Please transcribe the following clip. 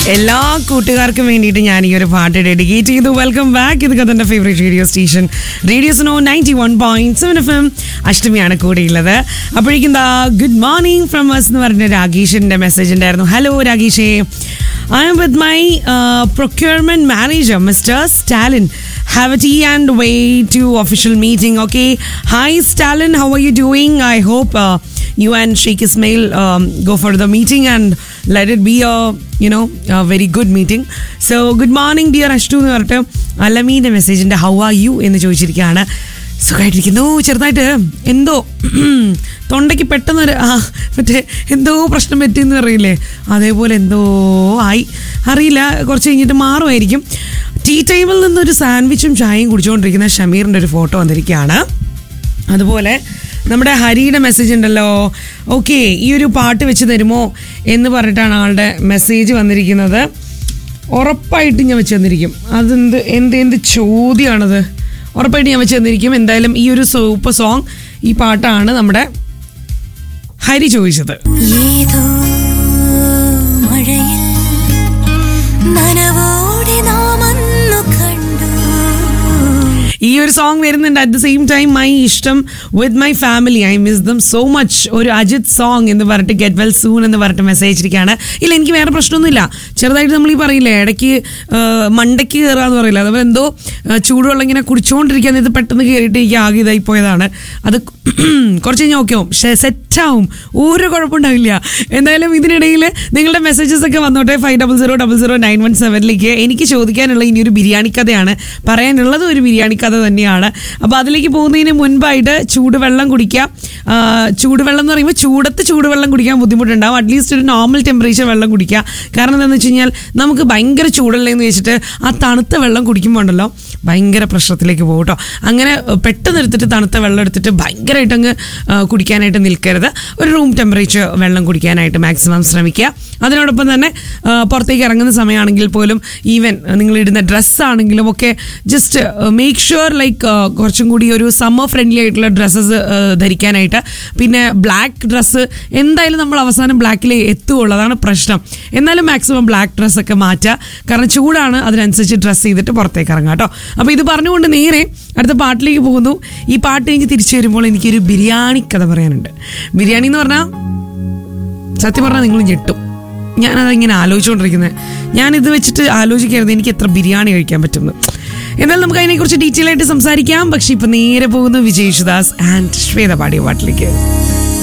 എല്ലാ കൂട്ടുകാർക്കും വേണ്ടിയിട്ട് ഞാൻ ഈ ഒരു പാട്ട് ഡെഡിക്കേറ്റ് ചെയ്തു വെൽക്കം ബാക്ക് ഇത് കഥന്റെ favourite radio station radio Suno ninety one point seven F M അഷ്ടമിയാണ് കൂടെയുള്ളത് അപ്പോഴേക്കും ദാ ഗുഡ് മോർണിംഗ് ഫ്രം അസ് എന്ന് പറഞ്ഞ രാഗേഷിന്റെ മെസ്സേജ് ഉണ്ടായിരുന്നു ഹലോ രാഗേഷേ I'm with my procurement manager mister Stalin have a tea and wait to official meeting. Okay. Hi, Stalin. How are you doing? I hope uh, you and Sheikh Ismail um, go for the meeting and let it be a you know a very good meeting. So good morning, dear Ashtu എന്ന് പറഞ്ഞിട്ട് അലമീൻ്റെ മെസ്സേജിൻ്റെ how are you എന്ന് ചോദിച്ചിരിക്കുകയാണ് സുഖമായിട്ടിരിക്കുന്നു ചെറുതായിട്ട് എന്തോ തൊണ്ടയ്ക്ക് പെട്ടെന്നൊരു ആ മറ്റേ എന്തോ പ്രശ്നം പറ്റിയെന്ന് പറയില്ലേ അതേപോലെ എന്തോ ആയി അറിയില്ല കുറച്ച് കഴിഞ്ഞിട്ട് മാറുമായിരിക്കും ടീ ടൈമിൽ നിന്നൊരു സാൻഡ്വിച്ചും ചായയും കുടിച്ചുകൊണ്ടിരിക്കുന്ന ഷമീറിൻ്റെ ഒരു ഫോട്ടോ വന്നിരിക്കുകയാണ് അതുപോലെ നമ്മുടെ ഹരിയുടെ മെസ്സേജ് ഉണ്ടല്ലോ ഓക്കെ ഈ ഒരു പാട്ട് വെച്ച് തരുമോ എന്ന് പറഞ്ഞിട്ടാണ് ആളുടെ മെസ്സേജ് വന്നിരിക്കുന്നത് ഉറപ്പായിട്ട് ഞാൻ വെച്ച് തന്നിരിക്കും അതെന്ത് എന്ത് എന്ത് ചോദ്യമാണത് ഉറപ്പായിട്ട് ഞാൻ വെച്ച് തന്നിരിക്കും എന്തായാലും ഈ ഒരു സൂപ്പർ സോങ് ഈ പാട്ടാണ് നമ്മുടെ ഹരി ചോദിച്ചത് ഏതോ മഴയിൽ നനവോടെ നാം അന്നു കണ്ടു ഈ ഒരു സോങ് വരുന്നുണ്ട് at the same time my ഇഷ്ടം with my family I miss them so much ഒരു അജിത് സോങ് എന്ന് പറഞ്ഞിട്ട് ഗെറ്റ് വെൽ സൂൺ എന്ന് പറഞ്ഞിട്ട് മെസ്സേജ് ഇരിക്കുകയാണ് ഇല്ല എനിക്ക് വേറെ പ്രശ്നമൊന്നുമില്ല ചെറുതായിട്ട് നമ്മൾ ഈ പറയില്ലേ ഇടയ്ക്ക് ആ, മണ്ടയ്ക്ക് കയറാന്ന് പറയില്ല അതുപോലെ എന്തോ ആ, ചൂടുവെള്ളം ഇങ്ങനെ കുടിച്ചുകൊണ്ടിരിക്കാൻ ഇത് പെട്ടെന്ന് കയറിയിട്ട് എനിക്ക് ആകെ ഇതായി പോയതാണ് അത് കുറച്ച് കഴിഞ്ഞാൽ ഓക്കെ ആവും സെറ്റ് ആവും ഒരു കുഴപ്പമുണ്ടാവില്ല എന്തായാലും ഇതിനിടയിൽ നിങ്ങളുടെ മെസ്സേജസ് ഒക്കെ വന്നോട്ടെ five double zero double zero nine one സെവനിലേക്ക് എനിക്ക് ചോദിക്കാനുള്ള ഇനി ഒരു ബിരിയാണി കഥയാണ് പറയാനുള്ളത് ഒരു ബിരിയാണി കഥ തന്നെയാണ് അപ്പോൾ അതിലേക്ക് പോകുന്നതിന് മുൻപായിട്ട് ചൂടുവെള്ളം കുടിക്കാം ആ, ചൂടുവെള്ളം എന്ന് പറയുമ്പോൾ ചൂടത്ത് ചൂടുവെള്ളം കുടിക്കാൻ ബുദ്ധിമുട്ടുണ്ടാവും അറ്റ്ലീസ്റ്റ് ഒരു നോർമൽ ടെമ്പറേച്ചർ വെള്ളം കുടിക്കുക കാരണം എന്താണെന്ന് വെച്ച് കഴിഞ്ഞാൽ നമുക്ക് ഭയങ്കര ചൂടുള്ളതെന്ന് വെച്ചിട്ട് ആ തണുത്ത വെള്ളം കുടിക്കുമ്പോൾ ഉണ്ടല്ലോ ഭയങ്കര പ്രശ്നത്തിലേക്ക് പോകും കേട്ടോ അങ്ങനെ പെട്ടെന്ന് എടുത്തിട്ട് തണുത്ത വെള്ളം എടുത്തിട്ട് ഭയങ്കരമായിട്ട് അങ്ങ് ആ, കുടിക്കാനായിട്ട് നിൽക്കരുത് ഒരു റൂം ടെമ്പറേച്ചർ വെള്ളം കുടിക്കാനായിട്ട് മാക്സിമം ശ്രമിക്കുക അതിനോടൊപ്പം തന്നെ ആ, പുറത്തേക്ക് ഇറങ്ങുന്ന സമയമാണെങ്കിൽ പോലും ഈവൻ നിങ്ങൾ ഇടുന്ന ഡ്രസ്സാണെങ്കിലും ഒക്കെ ജസ്റ്റ് മേക്ക് ഷുവർ ലൈക്ക് കുറച്ചും കൂടി ഒരു സമ്മർ ഫ്രണ്ട്ലി ആയിട്ടുള്ള ഡ്രസ്സസ് ധരിക്കാനായിട്ട് പിന്നെ ബ്ലാക്ക് ഡ്രസ്സ് എന്തായാലും നമ്മൾ അവസാനം ബ്ലാക്കിൽ എത്തുകയുള്ളൂ അതാണ് പ്രശ്നം എന്നാലും മാക്സിമം ബ്ലാക്ക് ഡ്രസ്സൊക്കെ മാറ്റുക കാരണം ചൂടാണ് അതിനനുസരിച്ച് ഡ്രസ്സ് ചെയ്തിട്ട് പുറത്തേക്ക് ഇറങ്ങാം കേട്ടോ അപ്പോൾ ഇത് പറഞ്ഞുകൊണ്ട് നേരെ അടുത്ത പാട്ടിലേക്ക് പോകുന്നു ഈ പാട്ട് കഴിഞ്ഞ് തിരിച്ചു വരുമ്പോൾ എനിക്കൊരു ബിരിയാണി കഥ പറയാനുണ്ട് ബിരിയാണി എന്ന് പറഞ്ഞാൽ സത്യം പറഞ്ഞാൽ നിങ്ങൾ ഞെട്ടും ഞാനത് ഇങ്ങനെ ആലോചിച്ചുകൊണ്ടിരിക്കുന്നത് ഞാനിത് വെച്ചിട്ട് ആലോചിക്കരുത് എനിക്ക് എത്ര ബിരിയാണി കഴിക്കാൻ പറ്റുന്നു എന്നാൽ നമുക്ക് അതിനെക്കുറിച്ച് ഡീറ്റെയിൽ ആയിട്ട് സംസാരിക്കാം പക്ഷെ ഇപ്പൊ നേരെ പോകുന്നു വിജയ് യേശുദാസ് ആൻഡ് ശ്വേത പാടിയ പാട്ടിലേക്ക്